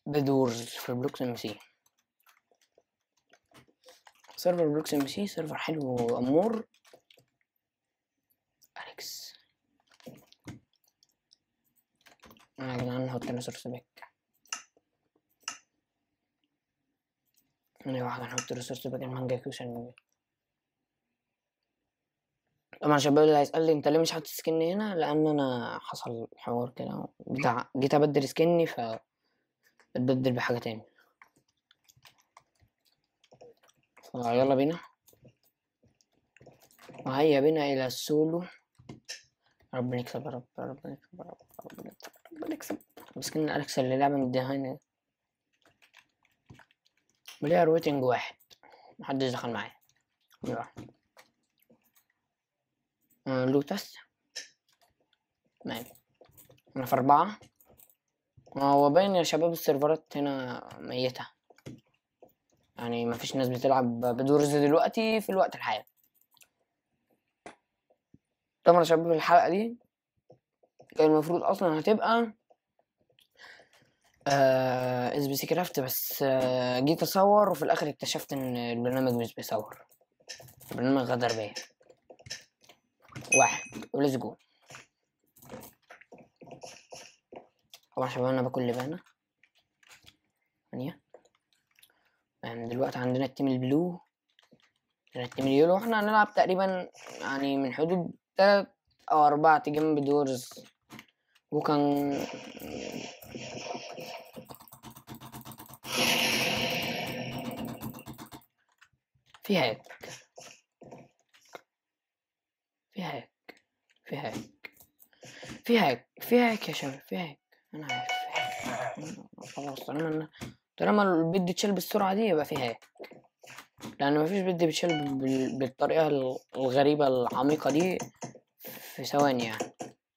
بدورز في بلوكس ام سي سيرفر بلوكس ام سي سيرفر حلو وامور اليكس آه يا جدعان نحط ريسورس باك ثانية واحدة نحط ريسورس باك المانجا كوشن طبعا الشباب اللي هيسأل لي انت ليه مش حاطط سكني هنا لان انا حصل حوار كده بتاع جيت ابدل سكني ف اتبدل بحاجة تاني يلا بينا وهيا بنا الى السولو رب نكسب يا رب يا رب نكسب يا رب يا رب نكسب يا رب نكسب مسكين اليكس اللي لعبة مديها هنا بلاير ويتنج واحد محدش دخل معايا يلا آه، لوتس تمام انا في اربعة آه، هو باين يا شباب السيرفرات هنا ميتة يعني مفيش ناس بتلعب بدورز دلوقتي في الوقت الحالي طبعا يا شباب الحلقة دي كان المفروض اصلا هتبقى آه اس بي سي كرافت بس آه جيت اصور وفي الاخر اكتشفت ان البرنامج مش بيصور البرنامج غدر بيا واحد وليتس جو طبعا يا شباب انا باكل لبانة ثانية يعني دلوقتي عندنا التيم البلو عندنا التيم اليولو احنا هنلعب تقريبا يعني من حدود تلات او اربعة جيم بدورز وكان في هاك في هاك في هاك في هاك في هاك يا شباب في هاك انا عارف في هاك. خلاص طالما إن- طالما البيت اتشال بالسرعة دي يبقى في هاك لأن مفيش بيت بيتشال بال- بالطريقة ال- الغريبة العميقة دي في ثواني يعني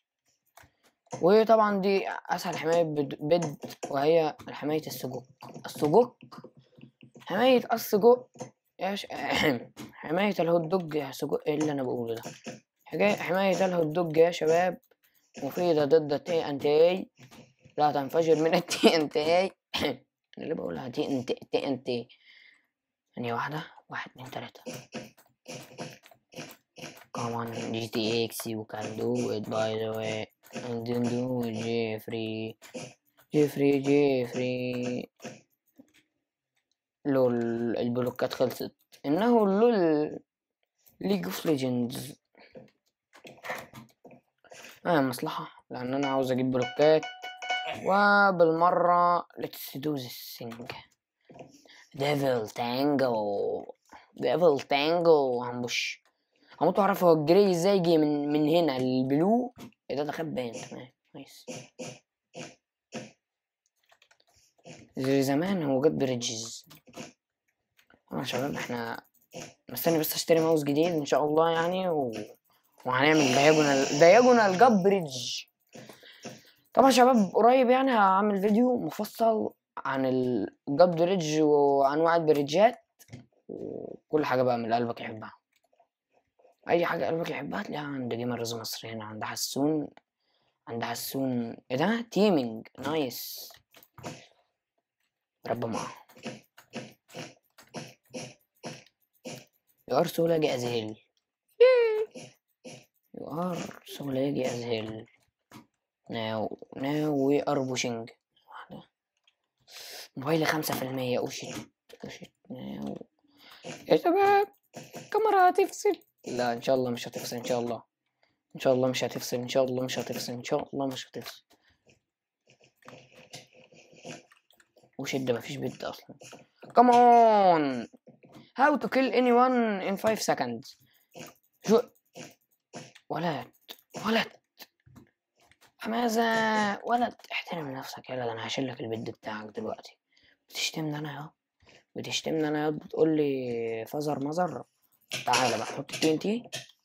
وطبعا دي أسهل حماية بد- بيد وهي حماية السجق السجق حماية السجق يا ش... حماية الهوت دوج يا سجق ايه اللي أنا بقوله ده حكاية حماية الهوت دوج يا شباب مفيدة ضد التي ان تي لا تنفجر من التي ان تي انا ليه بقولها تي ان تي تي ان تي ثانية واحدة واحد اتنين تلاتة Come on GTX you can do it by the way and then do it Jeffrey جيفري جيفري لول البلوكات خلصت انه لول ليج اوف ليجندز اه مصلحة لان انا عاوز اجيب بلوكات وبالمرة let's do this thing devil tango devil tango هنبش هموت واعرف هو الجري ازاي يجي من من هنا للبلو ايه ده ده خد باين تمام نايس زي زمان هو جاب بريدجز يا شباب احنا مستني بس اشتري ماوس جديد ان شاء الله يعني و... وهنعمل دايجونال دايجونال جاب بريدج طبعا يا شباب قريب يعني هعمل فيديو مفصل عن الجاب بريدج وانواع البريدجات وكل حاجه بقى من اللي قلبك يحبها اي حاجه قلبك يحبها تلاقيها عند جيمرز مصر هنا عند حسون عند حسون ايه ده تيمينج نايس رب معاه You are so laggy as hell. You are so laggy as hell. Now, now we are pushing. واحدة. موبايلي خمسة في المية أوشيت أوشيت now يا شباب الكاميرا هتفصل لا إن شاء الله مش هتفصل إن شاء الله إن شاء الله مش هتفصل إن شاء الله مش هتفصل إن شاء الله مش هتفصل وشد ده مفيش بيت أصلا Come on How to kill anyone in 5 seconds شو ولد ولد حمازة ولد احترم نفسك يلا ده انا هشيلك البيت بتاعك دلوقتي بتشتمني انا يا بتشتمني انا يا بتقول لي فزر مزر تعالى بقى حط التي ان تي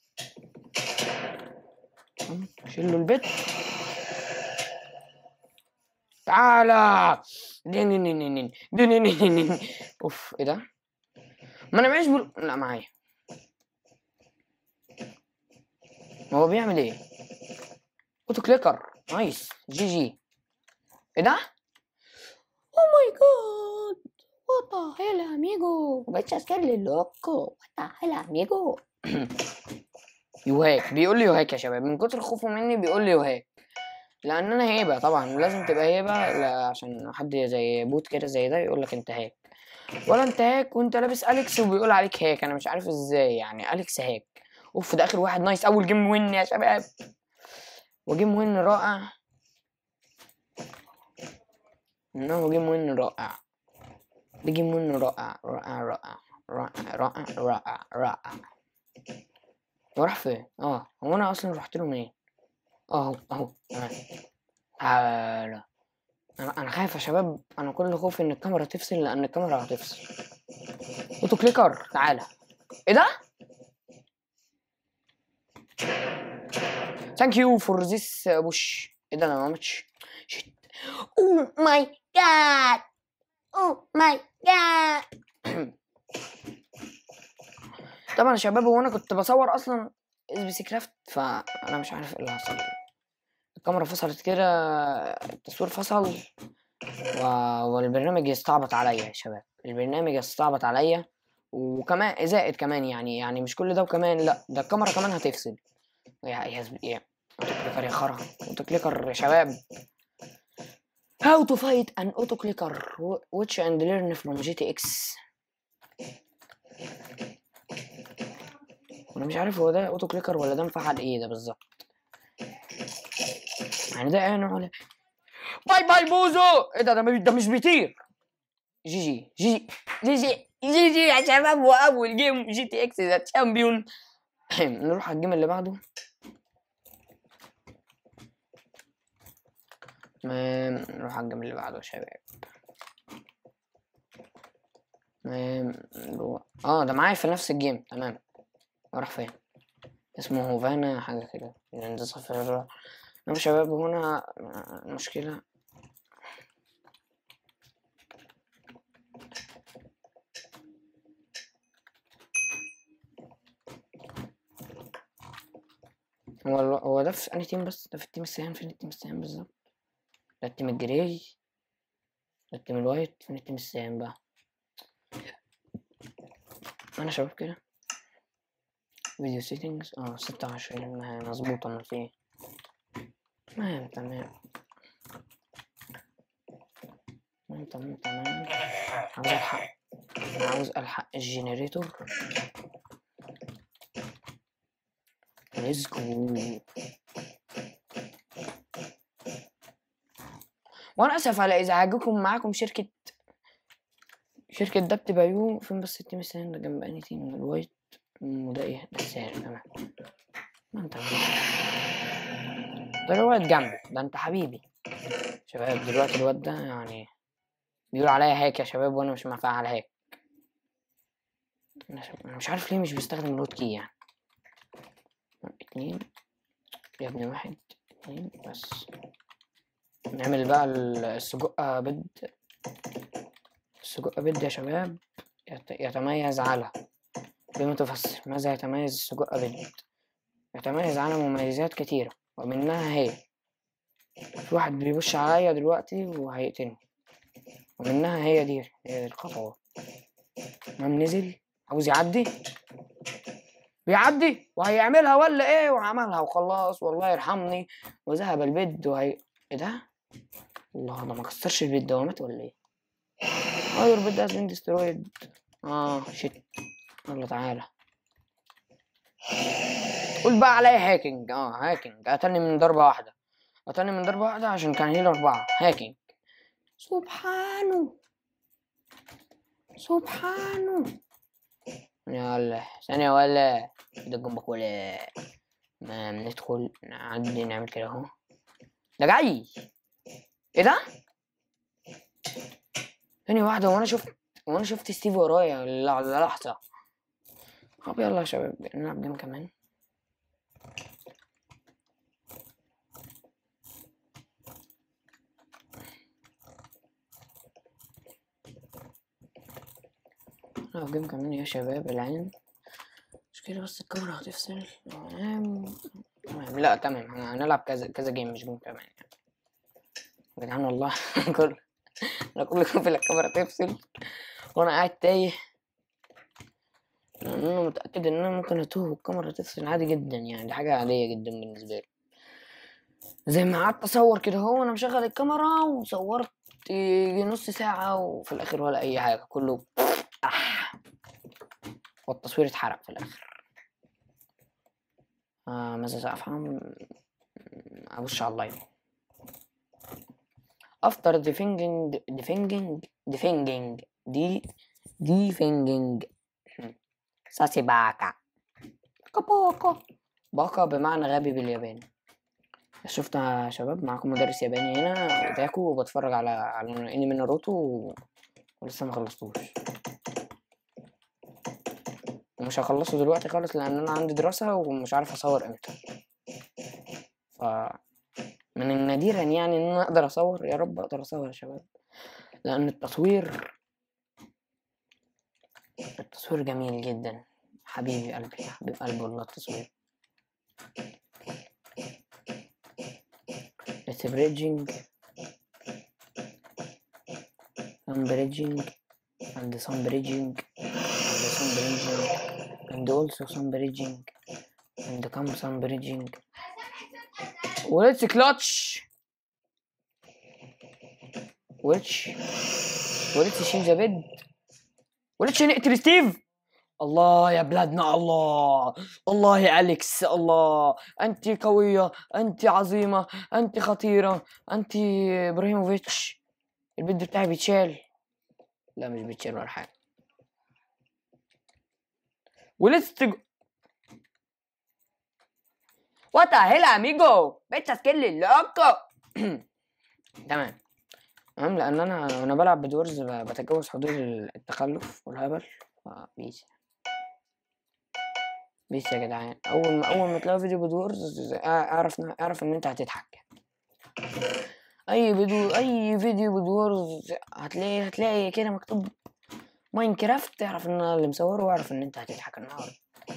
شيل له البيت تعالى دين دين دين دين دين دين دين دين. اوف ايه ده ما انا معيش بل... لا معايا هو بيعمل ايه اوتو كليكر نايس جي جي ايه ده او هيلا اميجو مبقتش عسكري لوكو هيلا اميجو يوهاك بيقول لي يوهاك يا شباب من كتر خوفه مني بيقول لي يوهاك لان انا هيبه طبعا لازم تبقى هيبه لا- عشان حد زي بوت كده زي ده يقول لك انت هاك ولا انت هاك وانت لابس اليكس وبيقول عليك هاك انا مش عارف ازاي يعني اليكس هاك اوف ده اخر واحد نايس اول جيم وين يا شباب وجيم وين رائع انه جيم وين رائع ده جيم وين رائع رائع رائع رائع رائع رائع رائع هو راح فين؟ اه هو انا اصلا رحت له منين؟ اهو اهو تمام تعالى انا انا خايف يا شباب انا كل خوفي ان الكاميرا تفصل لان الكاميرا هتفصل اوتو كليكر تعالى ايه ده؟ ثانك يو فور ذيس بوش ايه ده انا ما عملتش شيت اوه ماي جاد اوه ماي جاد طبعا يا شباب وانا كنت بصور اصلا اس بي سي كرافت فانا مش عارف ايه اللي حصل الكاميرا فصلت كده التصوير فصل و... والبرنامج يستعبط عليا يا شباب البرنامج يستعبط عليا وكمان زائد كمان يعني يعني مش كل ده وكمان لا ده الكاميرا كمان هتفصل يا يا يا اوتو كليكر يا خرا اوتو كليكر يا شباب How to fight an auto clicker which and learn from GTX انا مش عارف هو ده اوتو كليكر ولا ده مفعل ايه ده بالظبط يعني ده ايه نوع باي باي بوزو ايه ده ده مش- ده مش بيطير جي جي جي جي جي جي جي يا شباب واول جيم جي تي اكس ذا تشامبيون نروح على الجيم اللي بعده تمام نروح على الجيم اللي بعده يا شباب تمام نروح اه ده معايا في نفس الجيم تمام راح فين اسمه هوفانا حاجة كده الهندسة في الرا نعم شباب هنا مشكلة هو الو- هو ده في أنهي تيم بس ده في التيم السهام فين التيم السهام بالظبط ده التيم الجراي ده التيم الوايت فين التيم السهام بقى أنا شباب كده فيديو سيتنجز اه ستة وعشرين مظبوطة من فيه تمام تمام تمام تمام تمام عاوز الحق عاوز الحق الجنريتور ليتس جو وانا اسف على ازعاجكم معاكم شركة شركة دبت بايو فين بس التيم السهل ده جنب انهي تيم الوايت وده ايه ده السهل تمام ما انت ده الواد جنبي ده انت حبيبي شباب دلوقتي الواد ده يعني بيقول عليا هاك يا شباب وانا مش مفعل هاك انا شب- أنا مش عارف ليه مش بيستخدم الروت كي يعني اتنين يا ابني واحد اتنين بس نعمل بقى ال- السجق بيض السجق بيض يا شباب يت- يتميز على بما تفسر ماذا يتميز السجق بيض يتميز على مميزات كتيرة ومنها هي في واحد بيبش عليا دلوقتي وهيقتلني ومنها هي دي هي دي الخطوات مام نزل عاوز يعدي بيعدي وهيعملها ولا ايه وعملها وخلاص والله يرحمني وذهب البيت وهي ايه ده الله ده ما كسرش البيت دوامات ولا ايه ايوه البيت ده has been destroyed اه شيت يلا تعالى قول بقى عليا هاكينج اه هاكينج قتلني من ضربة واحدة قتلني من ضربة واحدة عشان كان هيل أربعة هاكينج سبحانه سبحانه يلا ثانية ولا ده جنبك ولا ما ندخل نعدي نعمل كده اهو ده جاي ايه ده؟ ثانية واحدة وانا شفت وانا شفت ستيف ورايا ل- لحظة طب يلا يا شباب نلعب جيم كمان نلعب جيم كمان يا شباب العين مش كده بس الكاميرا هتفصل تمام تمام لا تمام هنلعب كذا كذا جيم مش جيم كمان يعني يا جدعان والله كل انا كل ما في الكاميرا تفصل وانا قاعد تايه لان انا متاكد ان انا ممكن اتوه والكاميرا تفصل عادي جدا يعني دي حاجه عاديه جدا بالنسبه لي زي ما قعدت اصور كده هو انا مشغل الكاميرا وصورت يجي نص ساعه وفي الاخر ولا اي حاجه كله أح. والتصوير اتحرق في الاخر آه ماذا سأفعل أبص على اللايف after defending defending defending دي defending ساسي باكا باكا باكا بمعنى غبي بالياباني شفت يا شباب معاكم مدرس ياباني هنا وتاكو وبتفرج على على انمي ناروتو و... ولسه ما خلصتوش ومش هخلصه دلوقتي خالص لان انا عندي دراسة ومش عارف اصور امتى ف من النادرا يعني ان انا اقدر اصور يا رب اقدر اصور يا شباب لان التصوير التصوير جميل جدا حبيبي قلبي حبيب قلبي والله التصوير It's bridging some bridging and some bridging and some bridging and also some bridging and come some bridging وليتس كلاتش ويتش وليتس شيل ذا بيد وليتش نقتل ستيف الله يا بلادنا الله الله يا أليكس الله أنت قوية أنت عظيمة أنت خطيرة أنت إبراهيموفيتش البيد بتاعي بيتشال لا مش بيتشال ولا حاجة وليتس تج... What the hell amigo بيتشا سكيل لوكو تمام تمام لان انا وانا بلعب بدورز ب- بتجاوز حدود التخلف والهبل فبيس بيس يا جدعان اول ما اول ما تلاقي فيديو بدورز اعرف اعرف ان انت هتضحك اي فيديو اي فيديو بدورز هتلاقي هتلاقي كده مكتوب ماينكرافت تعرف ان انا اللي مصوره واعرف ان انت هتضحك النهارده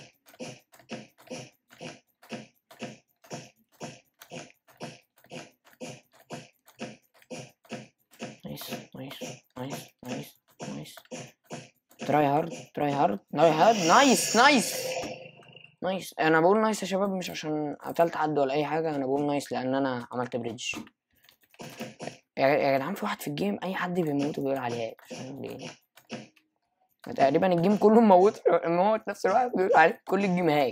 نايس نايس نايس نايس نايس تراي هارد تراي هارد تراي هارد نايس نايس نايس انا بقول نايس يا شباب مش عشان قتلت حد ولا اي حاجه انا بقول نايس لان انا عملت بريدج يا يا جدعان في واحد في الجيم اي حد بيموت وبيقول عليه هاك مش فاهم ليه تقريبا الجيم كله موت موت نفس الواحد بيقول عليه كل الجيم هاك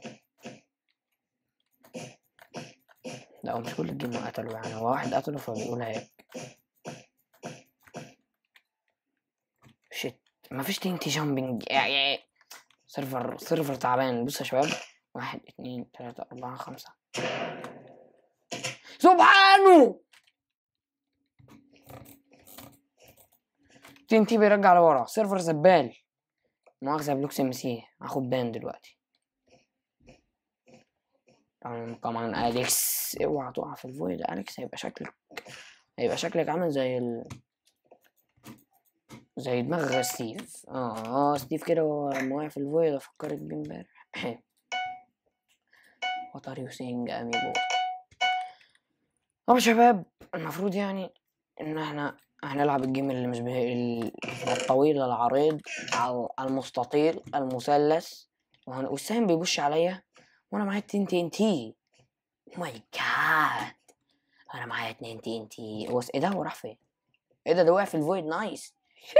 لا هو مش كل الجيم قتله يعني هو واحد قتله فبيقول هاك شيت مفيش تي تي جامبنج يا يا سيرفر سيرفر تعبان بص يا شباب واحد اتنين تلاتة أربعة خمسة سبحانه تي ان تي بيرجع لورا سيرفر زبال مؤاخذة بلوكس ام سي هاخد بان دلوقتي طبعا طبعا اليكس اوعى تقع في الفويد اليكس هيبقى شكلك هيبقى شكلك عامل زي ال زي دماغ ستيف اه اه ستيف كده هو لما وقع في الفويد افكرك بيه امبارح وات ار يو سينج اميجو طب يا شباب المفروض يعني ان احنا هنلعب الجيم اللي مش به... ال- الطويل العريض على المستطيل المثلث وهن... والسهم بيبش عليا وانا معايا اتنين تي ان تي ماي جاد انا معايا اتنين تي ان تي هو س- ايه ده هو راح فين ايه ده ده وقع في الفويد نايس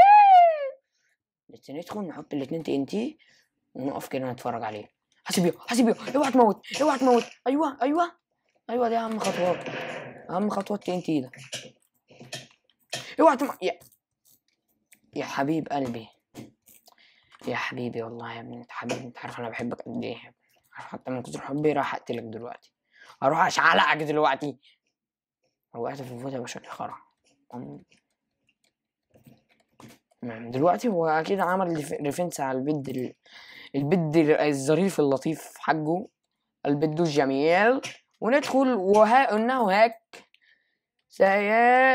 بس ندخل نحط الاتنين تي ان تي ونقف كده نتفرج عليه حاسب يو حاسب يو اوعى تموت اوعى تموت ايوه ايوه ايوه دي اهم خطوات اهم خطوات تي ان تي ده اوعى تموت يا يا حبيب قلبي يا حبيبي والله يا ابني انت حبيبي انت عارف انا بحبك قد ايه يا ابني. حتى من كتر حبي راح اقتلك دلوقتي هروح اشعلقك دلوقتي لو وقعت في الفوت هيبقى شكلي خرا أم. تمام دلوقتي هو اكيد عمل ريف- ريفنس على البد ال... البد الظريف اللطيف حقه البد الجميل وندخل وها انه هاك سيا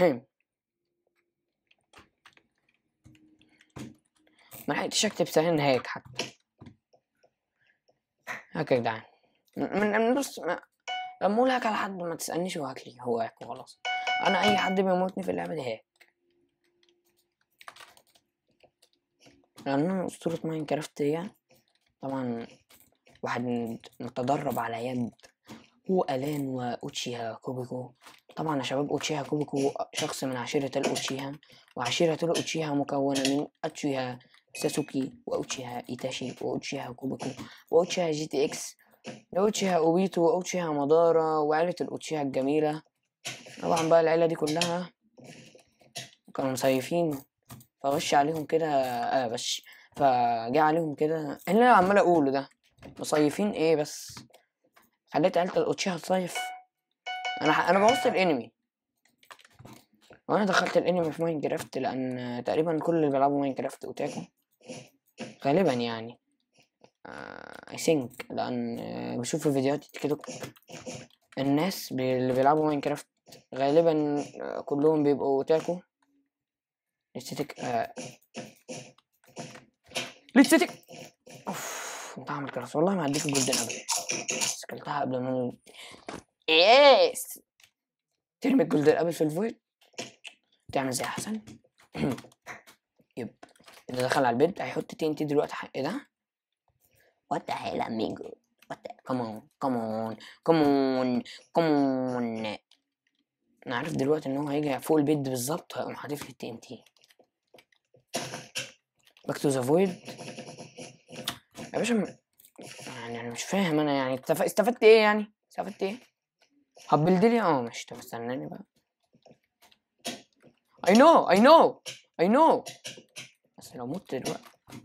ما لحقتش اكتب سهل هاك حتى هاك يا جدعان من من بص ما... لما اقول هاك على حد ما تسالنيش هو هاك ليه هو هاك وخلاص انا اي حد بيموتني في اللعبه دي هاك لأن أسطورة ماينكرافت هي طبعا واحد متدرب على يد هو ألان وأوتشيها كوبيكو طبعا يا شباب أوتشيها كوبيكو شخص من عشيرة الأوتشيها وعشيرة الأوتشيها مكونة من أتشيها ساسوكي وأوتشيها إيتاشي وأوتشيها كوبيكو وأوتشيها جي تي إكس وأوتشيها أوبيتو وأوتشيها مدارا وعيلة الأوتشيها الجميلة طبعا بقى العيلة دي كلها كانوا مصيفين فغش عليهم كده آه بش فجاء عليهم كده اللي انا عمال اقوله ده مصيفين ايه بس خليت عيلة الأوتشيها تصيف انا ح... انا بوظت الانمي وانا دخلت الانمي في ماينكرافت لان تقريبا كل اللي بيلعبوا ماينكرافت اوتاكو غالبا يعني اي ثينك لان آه، بشوف في فيديوهات تيك توك الناس بي- اللي بيلعبوا ماينكرافت غالبا آه، كلهم بيبقوا اوتاكو ليستيك آه. ليستيك اوف انت عامل كراس والله ما هديك الجولدن ابدا بس كلتها قبل ما يس ترمي الجولدن ابل في الفويد تعمل زي حسن يب اللي دخل على البيت هيحط تي ان تي دلوقتي حق ايه ده وات ذا هيل اميجو وات كمان كمان كمان كمان انا عارف دلوقتي ان هو هيجي فوق البيت بالظبط هيقوم حاطط لي التي ان تي باك تو ذا فويد يا باشا م- يعني انا مش فاهم انا يعني استف- استفدت ايه يعني استفدت ايه هبلد لي اه ماشي طب استناني بقى I know I know I know بس لو مت دلوقتي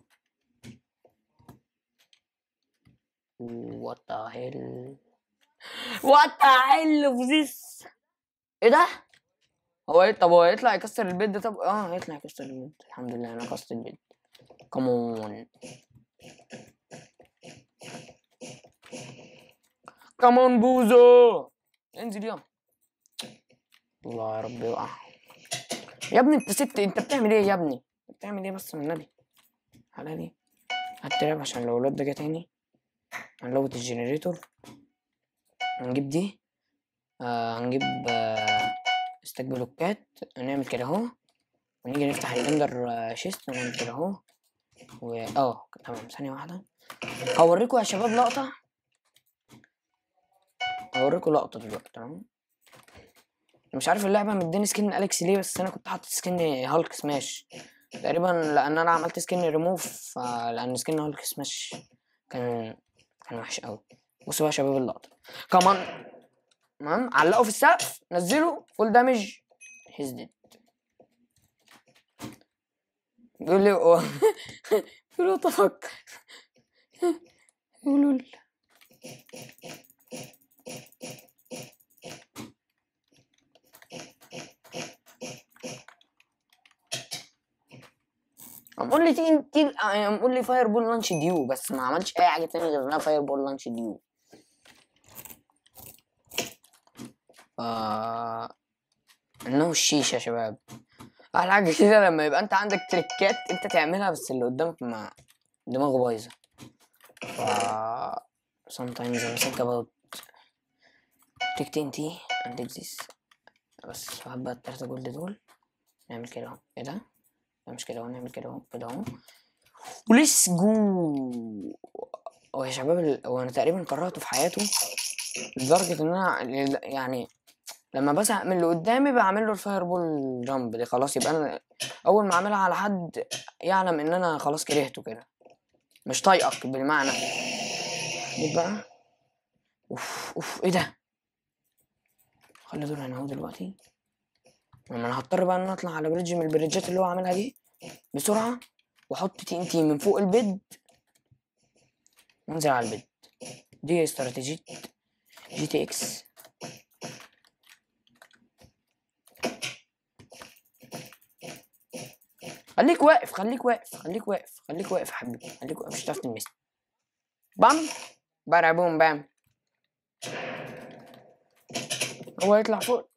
What the hell What the hell of this ايه ده هو ايه طب هو يطلع يكسر البيت ده طب اه هيطلع يكسر البيت الحمد لله انا كسرت البيت كمون كمون بوزو انزل يلا الله يا رب يوقع يا ابني انت ست انت بتعمل ايه يا ابني بتعمل ايه بس من النبي حلالي هات تراب عشان لو الواد ده جه تاني هنلوت الجنريتور هنجيب دي آه هنجيب آه استك بلوكات نعمل كده اهو ونيجي نفتح الاندر آه، شيست ونعمل كده اهو و اه تمام ثانية واحدة هوريكم يا شباب لقطة هوريكم لقطة دلوقتي تمام مش عارف اللعبة مديني سكن أليكس ليه بس أنا كنت حاطط سكن هالك سماش تقريبا لأن أنا عملت سكن ريموف لأن سكن هالك سماش كان كان وحش أوي بصوا بقى يا شباب اللقطة كمان تمام علقوا في السقف نزلوا فول دامج هيز ديد بيقول لي بيقول له طفك يقولوا لي قام قول لي تيجي تيجي قام قول لي فاير بول لانش ديو بس ما عملش اي حاجه تانية غير انها فاير بول لانش ديو ف انه الشيشه يا شباب احلى حاجه كده لما يبقى انت عندك تريكات انت تعملها بس اللي قدامك ما دماغه بايظه ف sometimes I think about take TNT and take this بس هات بقى التلاتة جولد دول نعمل كده اهو ايه ده لا مش كده اهو نعمل كده اهو كده اهو وليتس جو هو يا شباب ال- هو انا تقريبا كرهته في حياته لدرجة ان انا ل- يعني لما بزهق من اللي قدامي بعمل له الفاير بول جامب دي خلاص يبقى انا اول ما اعملها على حد يعلم ان انا خلاص كرهته كده مش طايقك بالمعنى جيب بقى اوف اوف ايه ده خلي دول هنا اهو دلوقتي لما انا هضطر بقى ان أنا اطلع على بريدج من البريدجات اللي هو عاملها دي بسرعه واحط تي ان تي من فوق البيد وانزل على البيد دي استراتيجية جي تي اكس خليك واقف خليك واقف خليك واقف خليك واقف يا حبيبي خليك واقف مش هتعرف تلمسني بام بارا بوم بام هو يطلع فوق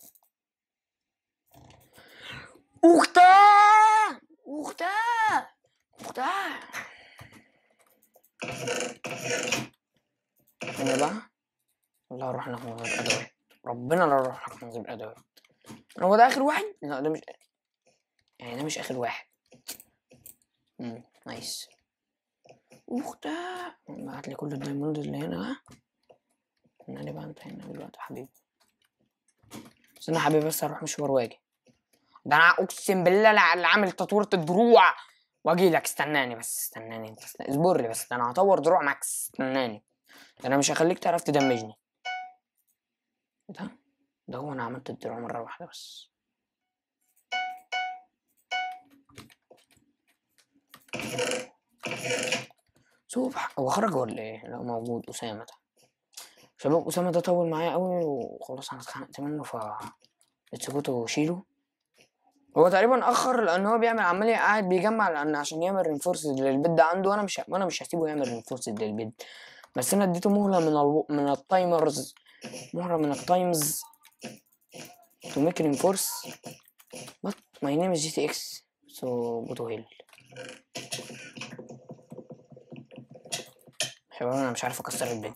اختاه اختاه اختاه هنا بقى لا اروح لك من غير ادوات ربنا لا اروح لك من غير ادوات هو ده اخر واحد لا ده مش يعني ده مش اخر واحد مم. نايس اختا بعت لي كل الدايموند اللي هنا ها انا بقى انت هنا دلوقتي يا حبيبي استنى يا حبيبي بس هروح مشوار واجي ده انا اقسم بالله لا- اللي عامل تطويرة الدروع واجي لك استناني بس استناني انت است- اصبر لي بس ده انا هطور دروع ماكس استناني ده انا مش هخليك تعرف تدمجني ده ده هو انا عملت الدروع مرة واحدة بس سبح هو خرج ولا ايه؟ لا موجود أسامة ده شباب أسامة ده طول معايا قوي وخلاص أنا اتخنقت منه ف اتسكوته شيله هو تقريبا أخر لأن هو بيعمل عمال قاعد بيجمع لأن عشان يعمل رينفورسد للبيت ده عنده وأنا مش وأنا مش هسيبه يعمل رينفورسد للبيت بس أنا اديته مهلة من الو... من التايمرز مهلة من التايمز to make reinforce but my name is GTX so go to hell شباب انا مش عارف اكسر البيت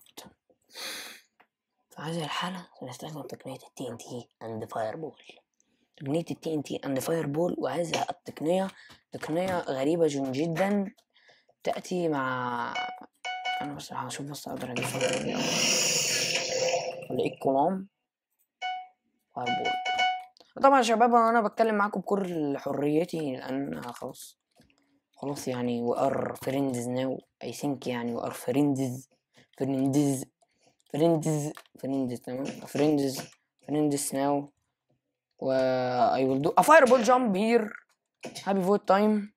في هذه الحالة سنستخدم تقنية ال TNT and Fireball تقنية ال TNT and Fireball وهذه التقنية تقنية غريبة جن- جدا تأتي مع أنا بس هشوف بس أقدر أجيب Fireball الأول ولا إيه الكلام Fireball طبعا يا شباب أنا بتكلم معاكم بكل حريتي لأن خلاص خلاص يعني we are friends now I think يعني we are friends friends friends friends تمام friends friends now و I will do a fireball jump here happy vote time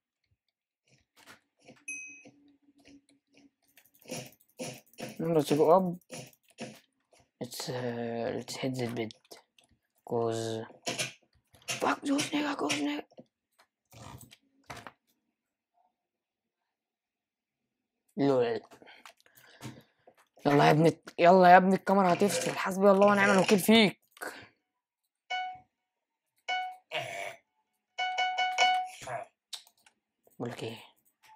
Number to go up let's uh, let's hit the bed cause fuck those nigga cause nigga لول يلا يا ابني يلا يا ابني الكاميرا هتفصل حسبي الله ونعم الوكيل فيك بقول لك ايه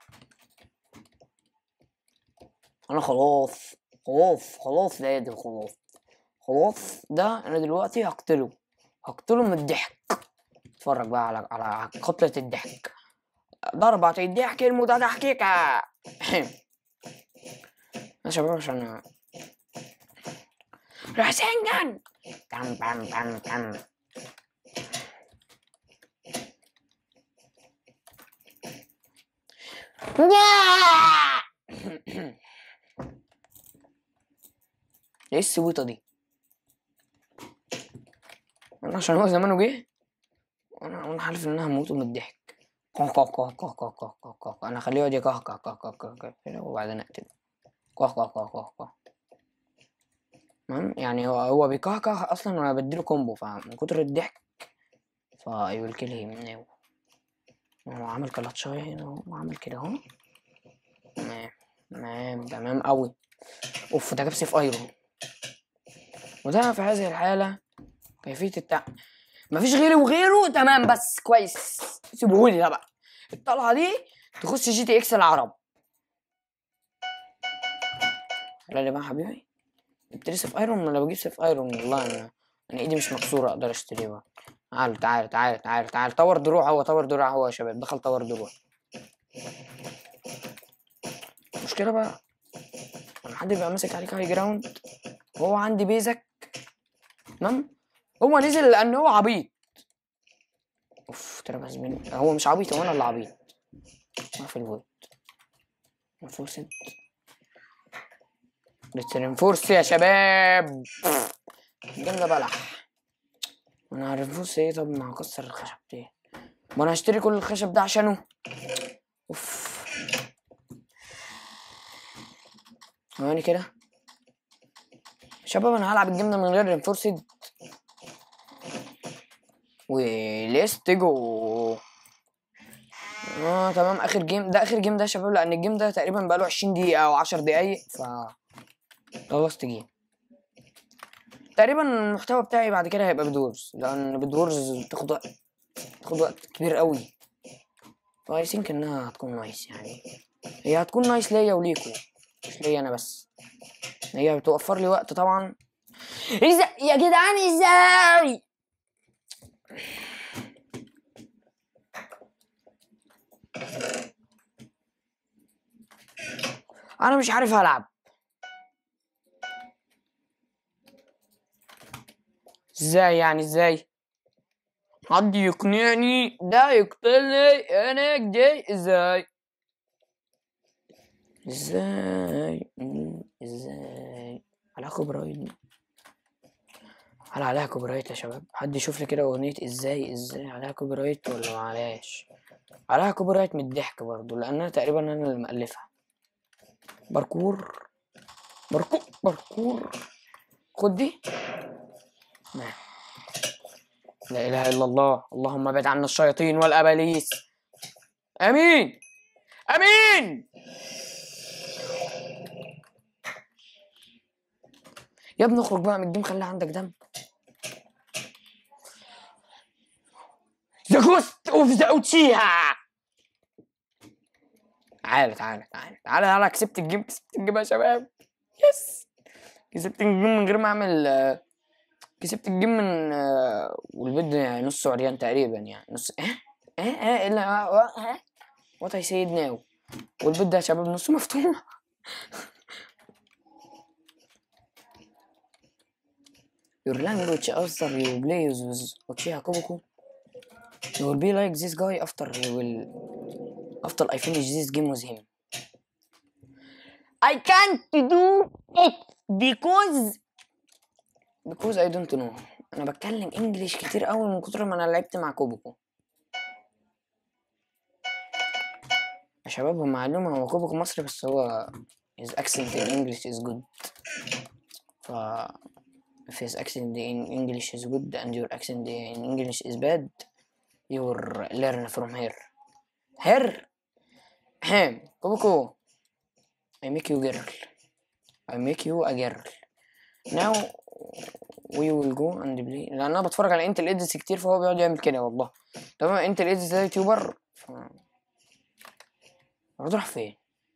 انا خلاص خلاص خلاص لا يدي خلاص خلاص ده انا دلوقتي هقتله هقتله من الضحك اتفرج بقى على على قتلة الضحك ضربة الضحك المتضحكة يا شباب عشان راسنجان تم تم تم تم ايه السويطة دي؟ انا عشان هو زمانه جه انا انا حالف ان انا هموت من الضحك قه قه قه قه قه قه قه قه انا اخليه يقعد يقه قه قه قه قه قه كده وبعدين اقتله قه قه قه قه قه تمام يعني هو هو بيقهقه اصلا وانا بديله كومبو فمن كتر الضحك فا I will kill him now هو عمل كلاتشاية هنا اهو وعمل كده اهو تمام تمام تمام قوي اوف ده جاب سيف ايرون وده في هذه الحالة كيفية التع مفيش غيري وغيره تمام بس كويس سيبهولي ده بقى الطلعة دي تخش جي تي اكس العرب لا لي بقى يا حبيبي جبت لي سيف ايرون ولا بجيب سيف ايرون والله انا انا ايدي مش مكسورة اقدر اشتريه بقى تعال تعال تعال تعال تعال طور دروع هو طور دروع هو يا شباب دخل طور دروع المشكلة بقى لما حد يبقى ماسك عليك هاي جراوند وهو عندي بيزك تمام هو نزل لان هو عبيط اوف ترى مني هو مش عبيط هو انا اللي عبيط ما في الفوت انفورسد رينفورس يا شباب الجيم ده بلح انا هرنفورس ايه طب ما هكسر الخشب دي ما انا هشتري كل الخشب ده عشانه اوف ثواني كده شباب انا هلعب الجيم ده من غير رينفورسد وليست جو اه تمام اخر جيم ده اخر جيم ده يا شباب لان الجيم ده تقريبا بقاله 20 دقيقة او 10 دقايق ف خلصت جيم تقريبا المحتوى بتاعي بعد كده هيبقى بدورز لان بدورز بتاخد وقت بتاخد وقت كبير قوي فاي ثينك انها هتكون نايس يعني هي هتكون نايس ليا وليكو مش ليا انا بس هي بتوفر لي وقت طبعا ازاي يا جدعان ازاي انا مش عارف العب ازاي يعني ازاي حد يقنعني ده يقتلني انا كده ازاي ازاي مم، ازاي على كوبي رايت دي هل عليها كوبي رايت يا شباب حد يشوف لي كده اغنيه ازاي ازاي عليها كوبي رايت ولا معلهاش عليها كوبي رايت من الضحك برضو لان انا تقريبا انا اللي مألفها باركور باركور باركور خد دي نعم. لا اله الا الله اللهم ابعد عنا الشياطين والاباليس امين امين يا ابني اخرج بقى من الجيم خلي عندك دم ذا جوست اوف ذا اوتشيها تعالى تعالى تعالى تعالى تعالى كسبت الجيم كسبت الجيم يا شباب يس كسبت الجيم من غير ما اعمل آه، كسبت الجيم من آه، والبيد يعني نص عريان تقريبا يعني نص اه اه اه الا وات اي سيد ناو والبيد ده يا شباب نصه مفتوح Your language after you play with Uchiha Koboku You will be like this guy after he will after I finish this game with him I can't do it because because I don't know انا بتكلم انجليش كتير قوي من كتر ما انا لعبت مع كوبوكو يا شباب هو معلومة هو كوبوكو مصري بس هو his accent in English is good ف if his accent in English is good and your accent in English is bad you will learn from her her hem كوبوكو I make you girl I make you a girl now we will go and play لان انا بتفرج على انتل ايدز كتير فهو بيقعد يعمل كده والله تمام انتل ايدز ده يوتيوبر ف... المفروض راح فين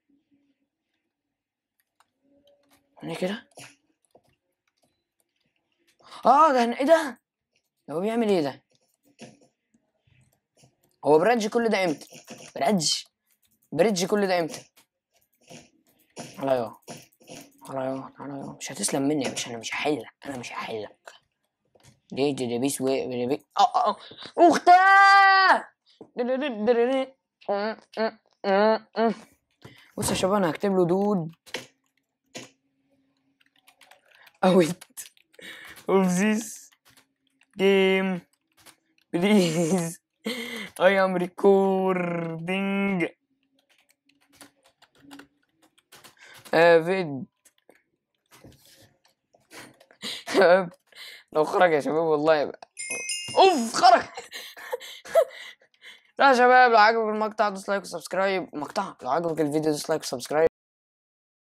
هنا كده اه ده هنا- ايه ده ده هو بيعمل ايه ده هو بريدج كل ده امتى بريدج بريدج كل ده امتى على يا على يا على يا مش هتسلم مني يا باشا انا مش هحلك انا مش هحلك دي دي دي بيس وي دي بي اه اه آه. اختاه بص يا شباب انا هكتب له دود اوت of this game please I am recording افيد شباب لو خرج يا شباب والله يبقى اوف خرج لا يا شباب لو عجبك المقطع دوس لايك وسبسكرايب مقطع لو عجبك الفيديو دوس لايك وسبسكرايب